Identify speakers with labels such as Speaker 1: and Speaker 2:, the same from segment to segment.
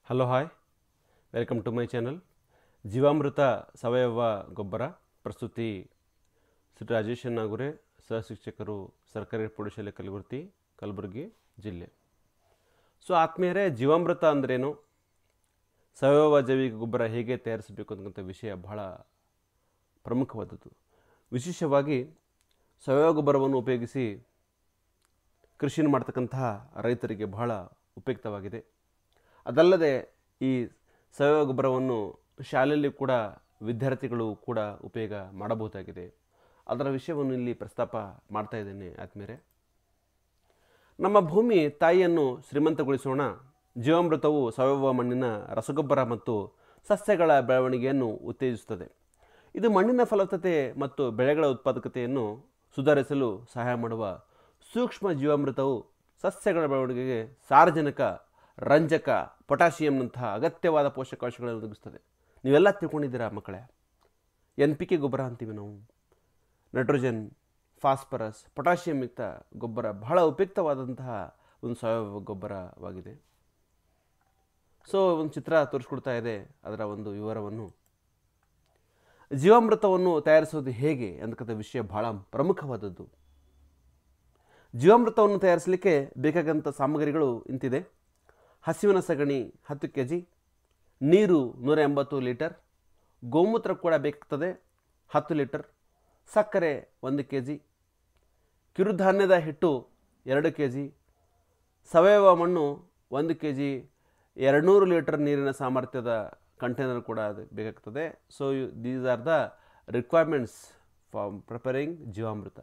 Speaker 1: hello hi welcome to my channel ಜೀವಾಮೃತ ಸಾವಯವ ಗೊಬ್ಬರ ಪ್ರಸ್ತುತಿ ಶ್ರೀ ರಾಜೇಶ್ ನಾಗುರೆ ಸಹ ಶಿಕ್ಷಕರು ಸರ್ಕಾರಿ ಪ್ರೌಢಶಾಲೆ ಕಲಬುರ್ತಿ ಕಲಬುರಗಿ ಜಿಲ್ಲೆ ಸೊ ಆತ್ಮೀಯರೇ ಜೀವಾಮೃತ ಅಂದ್ರೇನು ಸಾವಯವ ಜೈವಿಕ ಗೊಬ್ಬರ ಹೇಗೆ ತಯಾರಿಸಬೇಕು ಅಂತಕ್ಕಂಥ ವಿಷಯ ಬಹಳ ಪ್ರಮುಖವಾದದ್ದು ವಿಶೇಷವಾಗಿ ಸಾವಯವ ಗೊಬ್ಬರವನ್ನು ಉಪಯೋಗಿಸಿ ಕೃಷಿಯನ್ನು ಮಾಡ್ತಕ್ಕಂತಹ ರೈತರಿಗೆ ಬಹಳ ಉಪಯುಕ್ತವಾಗಿದೆ ಅದಲ್ಲದೆ ಈ ಸಾವಯವ ಗೊಬ್ಬರವನ್ನು ಶಾಲೆಯಲ್ಲಿ ಕೂಡ ವಿದ್ಯಾರ್ಥಿಗಳು ಕೂಡ ಉಪಯೋಗ ಮಾಡಬಹುದಾಗಿದೆ ಅದರ ವಿಷಯವನ್ನು ಇಲ್ಲಿ ಪ್ರಸ್ತಾಪ ಮಾಡ್ತಾ ಇದ್ದೇನೆ ಆದ್ಮೇಲೆ ನಮ್ಮ ಭೂಮಿ ತಾಯಿಯನ್ನು ಶ್ರೀಮಂತಗೊಳಿಸೋಣ ಜೀವಾಮೃತವು ಸಾವಯವ ಮಣ್ಣಿನ ರಸಗೊಬ್ಬರ ಮತ್ತು ಸಸ್ಯಗಳ ಬೆಳವಣಿಗೆಯನ್ನು ಉತ್ತೇಜಿಸುತ್ತದೆ ಇದು ಮಣ್ಣಿನ ಫಲವತ್ತತೆ ಮತ್ತು ಬೆಳೆಗಳ ಉತ್ಪಾದಕತೆಯನ್ನು ಸುಧಾರಿಸಲು ಸಹಾಯ ಮಾಡುವ ಸೂಕ್ಷ್ಮ ಜೀವಾಮೃತವು ಸಸ್ಯಗಳ ಬೆಳವಣಿಗೆಗೆ ಸಾರಜನಕ ರಂಜಕ ಪೊಟ್ಯಾಷಿಯಂನಂತಹ ಅಗತ್ಯವಾದ ಪೋಷಕಾಂಶಗಳನ್ನು ಒದಗಿಸ್ತದೆ ನೀವೆಲ್ಲ ತಿಳ್ಕೊಂಡಿದ್ದೀರಾ ಮಕ್ಕಳೇ ಎನ್ ಪಿ ಕೆ ಗೊಬ್ಬರ ಅಂತೀವಿ ನಾವು ನೈಟ್ರೋಜನ್ ಫಾಸ್ಫರಸ್ ಪೊಟ್ಯಾಷಿಯಂ ಯುಕ್ತ ಗೊಬ್ಬರ ಬಹಳ ಉಪಯುಕ್ತವಾದಂತಹ ಒಂದು ಸಾವಯವ ಗೊಬ್ಬರವಾಗಿದೆ ಸೊ ಒಂದು ಚಿತ್ರ ತೋರಿಸ್ಕೊಡ್ತಾ ಇದೆ ಅದರ ಒಂದು ವಿವರವನ್ನು ಜೀವಾಮೃತವನ್ನು ತಯಾರಿಸೋದು ಹೇಗೆ ಅಂತಕ್ಕಂಥ ವಿಷಯ ಬಹಳ ಪ್ರಮುಖವಾದದ್ದು ಜೀವಾಮೃತವನ್ನು ತಯಾರಿಸಲಿಕ್ಕೆ ಬೇಕಾಗಂಥ ಸಾಮಗ್ರಿಗಳು ಇಂತಿದೆ ಹಸಿವಿನ ಸಗಣಿ ಹತ್ತು ಕೆ ಜಿ ನೀರು ನೂರ ಎಂಬತ್ತು ಲೀಟರ್ ಗೋಮೂತ್ರ ಕೂಡ ಬೇಕಾಗ್ತದೆ ಹತ್ತು ಲೀಟರ್ ಸಕ್ಕರೆ ಒಂದು ಕೆ ಜಿ ಕಿರುಧಾನ್ಯದ ಹಿಟ್ಟು ಎರಡು ಕೆ ಜಿ ಸಾವಯವ ಮಣ್ಣು ಒಂದು ಕೆ ಜಿ ಎರಡುನೂರು ಲೀಟರ್ ನೀರಿನ ಸಾಮರ್ಥ್ಯದ ಕಂಟೈನರ್ ಕೂಡ ಅದು ಬೇಕಾಗ್ತದೆ so these are the requirements for preparing jeevamrutha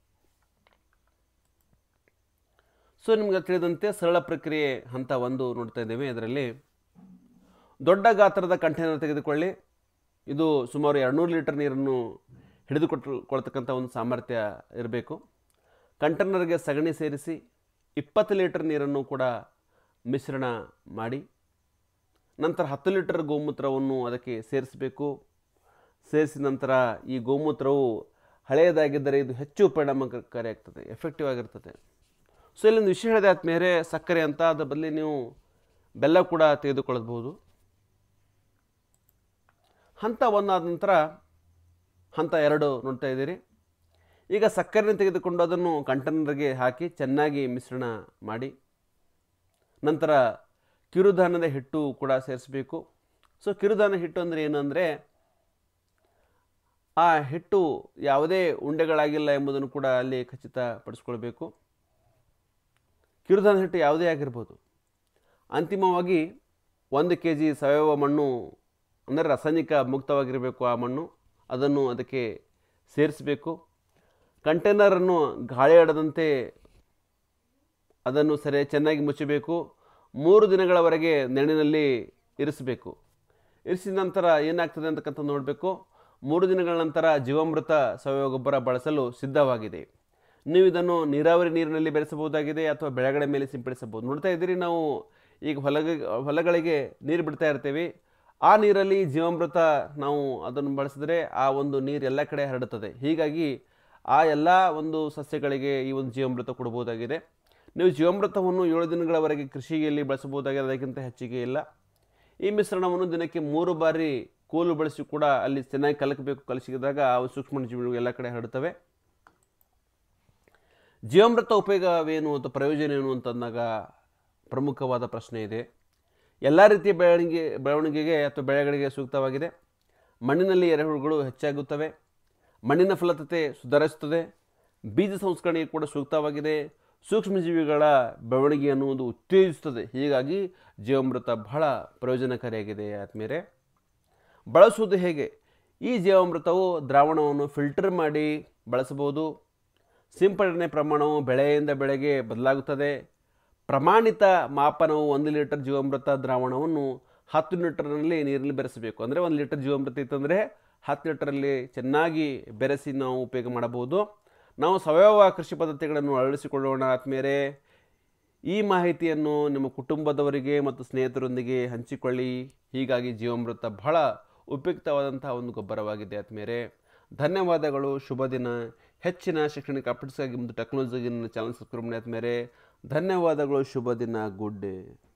Speaker 1: so ನಿಮಗೆ ತಿಳಿದಂತೆ ಸರಳ ಪ್ರಕ್ರಿಯೆ ಹಂತ ಒಂದು ನೋಡ್ತಾ ಇದ್ದೇವೆ ಇದರಲ್ಲಿ ದೊಡ್ಡ ಗಾತ್ರದ ಕಂಟೈನರ್ ತೆಗೆದುಕೊಳ್ಳಿ ಇದು ಸುಮಾರು ಎರಡುನೂರು ಲೀಟರ್ ನೀರನ್ನು ಹಿಡಿದುಕೊಟ್ಟು ಕೊಳ್ತಕ್ಕಂಥ ಒಂದು ಸಾಮರ್ಥ್ಯ ಇರಬೇಕು ಕಂಟೈನರ್ಗೆ ಸಗಣಿ ಸೇರಿಸಿ ಇಪ್ಪತ್ತು ಲೀಟರ್ ನೀರನ್ನು ಕೂಡ ಮಿಶ್ರಣ ಮಾಡಿ ನಂತರ ಹತ್ತು ಲೀಟರ್ ಗೋಮೂತ್ರವನ್ನು ಅದಕ್ಕೆ ಸೇರಿಸಬೇಕು ಸೇರಿಸಿದ ನಂತರ ಈ ಗೋಮೂತ್ರವು ಹಳೆಯದಾಗಿದ್ದರೆ ಇದು ಹೆಚ್ಚು ಪರಿಣಾಮಕಾರಿಯಾಗ್ತದೆ ಎಫೆಕ್ಟಿವ್ ಆಗಿರ್ತದೆ ಸೊ ಇಲ್ಲೊಂದು ವಿಷಯ ಹೇಳಿದೆ ಆದ್ಮೇಲೆ ಸಕ್ಕರೆ ಅಂತ ಅದ್ರ ಬದಲಿ ನೀವು ಬೆಲ್ಲ ಕೂಡ ತೆಗೆದುಕೊಳ್ಳಬಹುದು ಹಂತ ಒಂದಾದ ನಂತರ ಹಂತ ಎರಡು ನೋಡ್ತಾ ಇದ್ದೀರಿ ಈಗ ಸಕ್ಕರೆನ ತೆಗೆದುಕೊಂಡು ಅದನ್ನು ಕಂಟೈನರ್ಗೆ ಹಾಕಿ ಚೆನ್ನಾಗಿ ಮಿಶ್ರಣ ಮಾಡಿ ನಂತರ ಕಿರುಧಾನ್ಯದ ಹಿಟ್ಟು ಕೂಡ ಸೇರಿಸಬೇಕು ಸೊ ಕಿರುಧಾನ್ಯ ಹಿಟ್ಟು ಅಂದರೆ ಏನು ಅಂದರೆ ಆ ಹಿಟ್ಟು ಯಾವುದೇ ಉಂಡೆಗಳಾಗಿಲ್ಲ ಎಂಬುದನ್ನು ಕೂಡ ಅಲ್ಲಿ ಖಚಿತಪಡಿಸ್ಕೊಳ್ಬೇಕು ಕಿರುಧಾನ್ಯ ಹಿಟ್ಟು ಯಾವುದೇ ಆಗಿರ್ಬೋದು ಅಂತಿಮವಾಗಿ ಒಂದು ಕೆ ಜಿ ಸಾವಯವ ಮಣ್ಣು ಅಂದರೆ ರಾಸಾಯನಿಕ ಮುಕ್ತವಾಗಿರಬೇಕು ಆ ಮಣ್ಣು ಅದನ್ನು ಅದಕ್ಕೆ ಸೇರಿಸಬೇಕು ಕಂಟೈನರನ್ನು ಗಾಳಿ ಆಡದಂತೆ ಅದನ್ನು ಸರಿ ಚೆನ್ನಾಗಿ ಮುಚ್ಚಬೇಕು ಮೂರು ದಿನಗಳವರೆಗೆ ನೆರಳಿನಲ್ಲಿ ಇರಿಸಬೇಕು ಇರಿಸಿದ ನಂತರ ಏನಾಗ್ತದೆ ಅಂತಕ್ಕಂಥ ನೋಡಬೇಕು ಮೂರು ದಿನಗಳ ನಂತರ ಜೀವಾಮೃತ ಸಾವಯವ ಗೊಬ್ಬರ ಬಳಸಲು ಸಿದ್ಧವಾಗಿದೆ ನೀವು ಇದನ್ನು ನೀರಾವರಿ ನೀರಿನಲ್ಲಿ ಬೆರೆಸಬಹುದಾಗಿದೆ ಅಥವಾ ಬೆಳೆಗಳ ಮೇಲೆ ಸಿಂಪಡಿಸಬಹುದು ನೋಡ್ತಾ ಇದ್ದೀರಿ ನಾವು ಈಗ ಹೊಲಗ ಹೊಲಗಳಿಗೆ ನೀರು ಬಿಡ್ತಾ ಇರ್ತೀವಿ ಆ ನೀರಲ್ಲಿ ಜೀವಾಮೃತ ನಾವು ಅದನ್ನು ಬಳಸಿದ್ರೆ ಆ ಒಂದು ನೀರು ಎಲ್ಲ ಕಡೆ ಹರಡುತ್ತದೆ ಹೀಗಾಗಿ ಆ ಎಲ್ಲ ಒಂದು ಸಸ್ಯಗಳಿಗೆ ಈ ಒಂದು ಜೀವಾಮೃತ ಕೊಡಬಹುದಾಗಿದೆ ನೀವು ಜೀವಾಮೃತವನ್ನು ಏಳು ದಿನಗಳವರೆಗೆ ಕೃಷಿಯಲ್ಲಿ ಬಳಸಬಹುದಾಗಿದೆ ಅದಕ್ಕಿಂತ ಹೆಚ್ಚಿಗೆ ಇಲ್ಲ ಈ ಮಿಶ್ರಣವನ್ನು ದಿನಕ್ಕೆ ಮೂರು ಬಾರಿ ಕೋಲು ಬಳಸಿ ಕೂಡ ಅಲ್ಲಿ ಚೆನ್ನಾಗಿ ಕಲಕಬೇಕು ಕಲಸಿದಾಗ ಆ ಸೂಕ್ಷ್ಮ ಜೀವಿಗಳು ಎಲ್ಲ ಕಡೆ ಹರಡುತ್ತವೆ ಜೀವಾಮೃತ ಉಪಯೋಗವೇನು ಅಥವಾ ಪ್ರಯೋಜನ ಏನು ಅಂತಂದಾಗ ಪ್ರಮುಖವಾದ ಪ್ರಶ್ನೆ ಇದೆ ಎಲ್ಲ ರೀತಿಯ ಬೆಳವಣಿಗೆ ಬೆಳವಣಿಗೆಗೆ ಅಥವಾ ಬೆಳೆಗಳಿಗೆ ಸೂಕ್ತವಾಗಿದೆ ಮಣ್ಣಿನಲ್ಲಿ ಎರೆಹುಳುಗಳು ಹೆಚ್ಚಾಗುತ್ತವೆ ಮಣ್ಣಿನ ಫಲವತ್ತತೆ ಸುಧಾರಿಸುತ್ತದೆ ಬೀಜ ಸಂಸ್ಕರಣೆಗೆ ಕೂಡ ಸೂಕ್ತವಾಗಿದೆ ಸೂಕ್ಷ್ಮಜೀವಿಗಳ ಬೆಳವಣಿಗೆ ಅನ್ನುವುದು ಉತ್ತೇಜಿಸುತ್ತದೆ ಹೀಗಾಗಿ ಜೀವಾಮೃತ ಬಹಳ ಪ್ರಯೋಜನಕಾರಿಯಾಗಿದೆ ಆದ್ಮೇಲೆ ಬಳಸುವುದು ಹೇಗೆ ಈ ಜೀವಾಮೃತವು ದ್ರಾವಣವನ್ನು ಫಿಲ್ಟರ್ ಮಾಡಿ ಬಳಸಬಹುದು ಸಿಂಪಡಣೆ ಪ್ರಮಾಣವು ಬೆಳೆಯಿಂದ ಬೆಳೆಗೆ ಬದಲಾಗುತ್ತದೆ ಪ್ರಮಾಣಿತ ಮಾಪನವು ಒಂದು ಲೀಟರ್ ಜೀವಾಮೃತ ದ್ರಾವಣವನ್ನು ಹತ್ತು ಲೀಟರ್ನಲ್ಲಿ ನೀರಲ್ಲಿ ಬೆರೆಸಬೇಕು ಅಂದರೆ ಒಂದು ಲೀಟರ್ ಜೀವಾಮೃತ ಇತ್ತಂದರೆ ಹತ್ತು ಲೀಟರಲ್ಲಿ ಚೆನ್ನಾಗಿ ಬೆರೆಸಿ ನಾವು ಉಪಯೋಗ ಮಾಡಬಹುದು ನಾವು ಸಾವಯವ ಕೃಷಿ ಪದ್ಧತಿಗಳನ್ನು ಅಳವಡಿಸಿಕೊಳ್ಳೋಣ ಆದ್ಮೇಲೆ ಈ ಮಾಹಿತಿಯನ್ನು ನಿಮ್ಮ ಕುಟುಂಬದವರಿಗೆ ಮತ್ತು ಸ್ನೇಹಿತರೊಂದಿಗೆ ಹಂಚಿಕೊಳ್ಳಿ ಹೀಗಾಗಿ ಜೀವಾಮೃತ ಬಹಳ ಉಪಯುಕ್ತವಾದಂತಹ ಒಂದು ಗೊಬ್ಬರವಾಗಿದೆ ಆದ್ಮೇಲೆ ಧನ್ಯವಾದಗಳು ಶುಭ ದಿನ ಹೆಚ್ಚಿನ ಶೈಕ್ಷಣಿಕ ಅಪ್ಡೇಟ್ಸ್ಗಾಗಿ ಮತ್ತು ಟೆಕ್ನಾಲಜಿಗೆ ಚಾನಲ್ ಸಬ್ಸ್ಕ್ರೈಬ್ ಮಾಡಿ ಆದ್ಮೇಲೆ ಧನ್ಯವಾದಗಳು ಶುಭ ದಿನ ಗುಡ್ ಡೇ